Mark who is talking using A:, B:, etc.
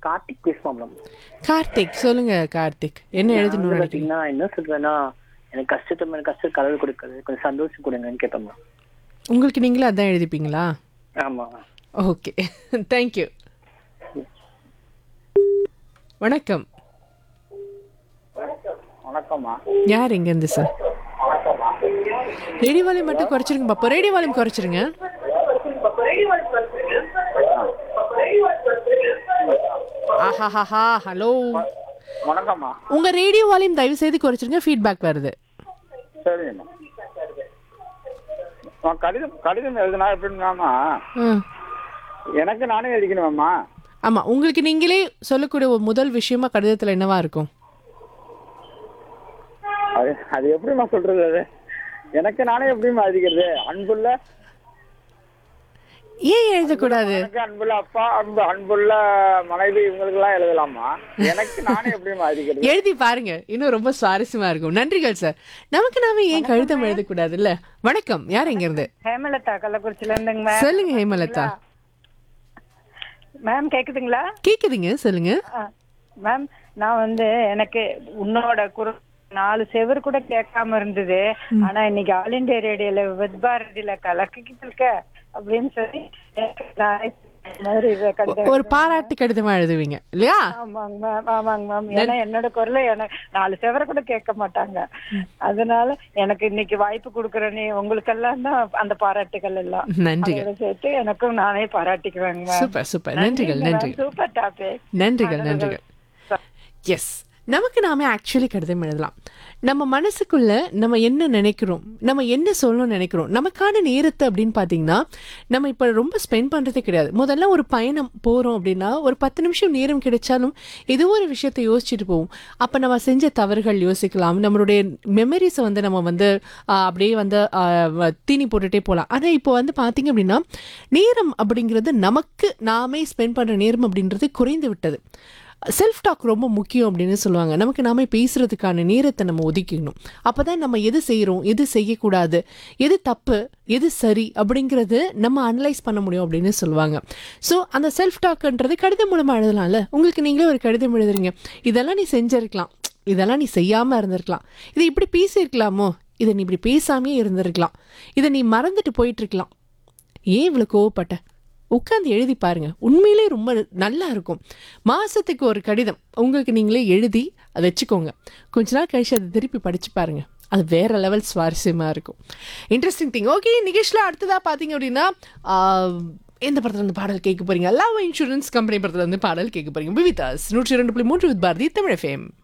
A: கார்த்திக் பேசுவோம் மேம்
B: கார்த்திக் சொல்லுங்க கார்த்திக் என்ன எழுதணும்னு நினைக்கிறீங்க
A: பாத்தீங்கன்னா என்ன சொல்றேன்னா எனக்கு கஷ்டத்தை மேல கஷ்டம் கடவுள் கொடுக்காது கொஞ்சம் சந்தோஷம் கொடுங்கன்னு கேட்பேன் மேம்
B: உங்களுக்கு நீங்களே அதான் எழுதிப்பீங்களா
A: ஆமா
B: ஓகே தேங்க்யூ வணக்கம்
A: வணக்கம்மா
B: யார் இங்கேருந்து சார் ரேடியோ வால்யூம் மட்டும் குறைச்சிருங்க பாப்பா ரேடியோ வால்யூம் குறைச்சிருங்க ஆஹாஹாஹா ஹலோ
A: வணக்கம்மா
B: உங்க ரேடியோ வால்யூம் தயவு செய்து குறைச்சிருங்க ஃபீட்பேக் வருது
C: சரிங்கம்மா ஆ, கடிதம் கடிதம் எழுதுனா எப்படின்னாமா
B: ஆ.
C: எனக்கு நானே எழுதிக்கணுமாம்மா
B: ஆமா உங்களுக்கு நீங்களே சொல்லக்கூடிய ஒரு முதல் விஷயமா கடிதத்துல என்னவா இருக்கும்
C: அது அது எப்படிம்மா சொல்றது அது எனக்கு நானே எப்படிம்மா எழுதிக்கிறது அன்புள்ள
B: ஏன் எழுதக்கூடாது
C: எனக்கு அன்புள்ள அப்பா அன்பு அன்புள்ள மனைவி இவங்களுக்கு எல்லாம் எழுதலாமா எனக்கு நானே எப்படிம்மா எழுதிக்கிறது
B: எழுதி பாருங்க இன்னும் ரொம்ப சுவாரஸ்யமா இருக்கும் நன்றிகள் சார் நமக்கு நாம ஏன் கழுத்தம் எழுதக்கூடாது இல்ல வணக்கம் யார் இங்க இருந்து
D: ஹேமலதா கள்ளக்குறிச்சில இருந்துங்க மேம்
B: சொல்லுங்க ஹேமலதா
D: மேம் கேக்குதுங்களா
B: கேக்குதுங்க சொல்லுங்க
D: ஆ, மேம் நான் வந்து எனக்கு உன்னோட குரு நாலு செவர் கூட கேட்காம இருந்தது ஆனா இன்னைக்கு ஆல் இண்டியா ரேடியோல வித் பாரதியில கலக்கிட்டு இருக்க அப்படின்னு சொல்லி எனக்கு நானே இந்த மாதிரி இதை கடிதம்
B: ஒரு பாராட்டு கடிதமா எழுதுவீங்க இல்லையா
D: ஆமாங்க மேம் ஆமாங்க மேம் ஏன்னா என்னோட குரல எனக்கு நாலு செவரை கூட கேட்க மாட்டாங்க அதனால எனக்கு இன்னைக்கு வாய்ப்பு கொடுக்குற நீ உங்களுக்கெல்லாம் தான் அந்த பாராட்டுகள் எல்லாம்
B: நன்றிகள்
D: அதோட சேர்த்து எனக்கும் நானே பாராட்டிக்குவேங்க மேம்
B: சூப்பர் சூப்பர் நன்றிகள் நன்றிகள்
D: சூப்பர் டாபிக்
B: நன்றிகள் நன்றிகள் எஸ் நமக்கு நாம ஆக்சுவலி கடிதம் எழுதலாம் நம்ம மனசுக்குள்ள நம்ம என்ன நினைக்கிறோம் நம்ம என்ன சொல்லணும்னு நினைக்கிறோம் நமக்கான நேரத்தை அப்படின்னு பார்த்தீங்கன்னா நம்ம இப்போ ரொம்ப ஸ்பெண்ட் பண்ணுறதே கிடையாது முதல்ல ஒரு பயணம் போகிறோம் அப்படின்னா ஒரு பத்து நிமிஷம் நேரம் கிடைச்சாலும் ஏதோ ஒரு விஷயத்தை யோசிச்சுட்டு போவோம் அப்போ நம்ம செஞ்ச தவறுகள் யோசிக்கலாம் நம்மளுடைய மெமரிஸை வந்து நம்ம வந்து ஆ, அப்படியே வந்து ஆ, வ- தீனி போட்டுட்டே போகலாம் ஆனால் இப்போ வந்து பார்த்தீங்க அப்படின்னா நேரம் அப்படிங்கிறது நமக்கு நாமே ஸ்பெண்ட் பண்ணுற நேரம் அப்படின்றது குறைந்து விட்டது செல்ஃப் டாக் ரொம்ப முக்கியம் அப்படின்னு சொல்லுவாங்க நமக்கு நாமே பேசுறதுக்கான நேரத்தை நம்ம ஒதுக்கிக்கணும் அப்பதான் நம்ம எது செய்கிறோம் எது செய்யக்கூடாது எது தப்பு எது சரி அப்படிங்கிறது நம்ம அனலைஸ் பண்ண முடியும் அப்படின்னு சொல்லுவாங்க ஸோ அந்த செல்ஃப் டாக்ன்றது கடிதம் மூலமாக எழுதலாம்ல உங்களுக்கு நீங்களே ஒரு கடிதம் எழுதுறீங்க இதெல்லாம் நீ செஞ்சிருக்கலாம் இதெல்லாம் நீ செய்யாமல் இருந்திருக்கலாம் இதை இப்படி பேசியிருக்கலாமோ இதை நீ இப்படி பேசாமே இருந்திருக்கலாம் இதை நீ மறந்துட்டு போயிட்டு இருக்கலாம் ஏன் இவ்வளோ கோவப்பட்ட உட்காந்து எழுதி பாருங்க உண்மையிலே ரொம்ப நல்லா இருக்கும் மாசத்துக்கு ஒரு கடிதம் உங்களுக்கு நீங்களே எழுதி அதை வச்சுக்கோங்க கொஞ்ச நாள் கழிச்சு அதை திருப்பி படிச்சு பாருங்க அது வேற லெவல் சுவாரஸ்யமா இருக்கும் இன்ட்ரெஸ்டிங் திங் ஓகே நிகழ்ச்சியில் அடுத்ததா பார்த்தீங்க அப்படின்னா ஆஹ், எந்த படத்துல இருந்து பாடல் கேட்க போறீங்க லவ் இன்சூரன்ஸ் கம்பெனி படத்துல இருந்து பாடல் கேட்க போறீங்க விவிதாஸ் நூற்றி இரண்டு புள்ளி மூன்று வித் பாரதி தமிழ் எஃப்எம்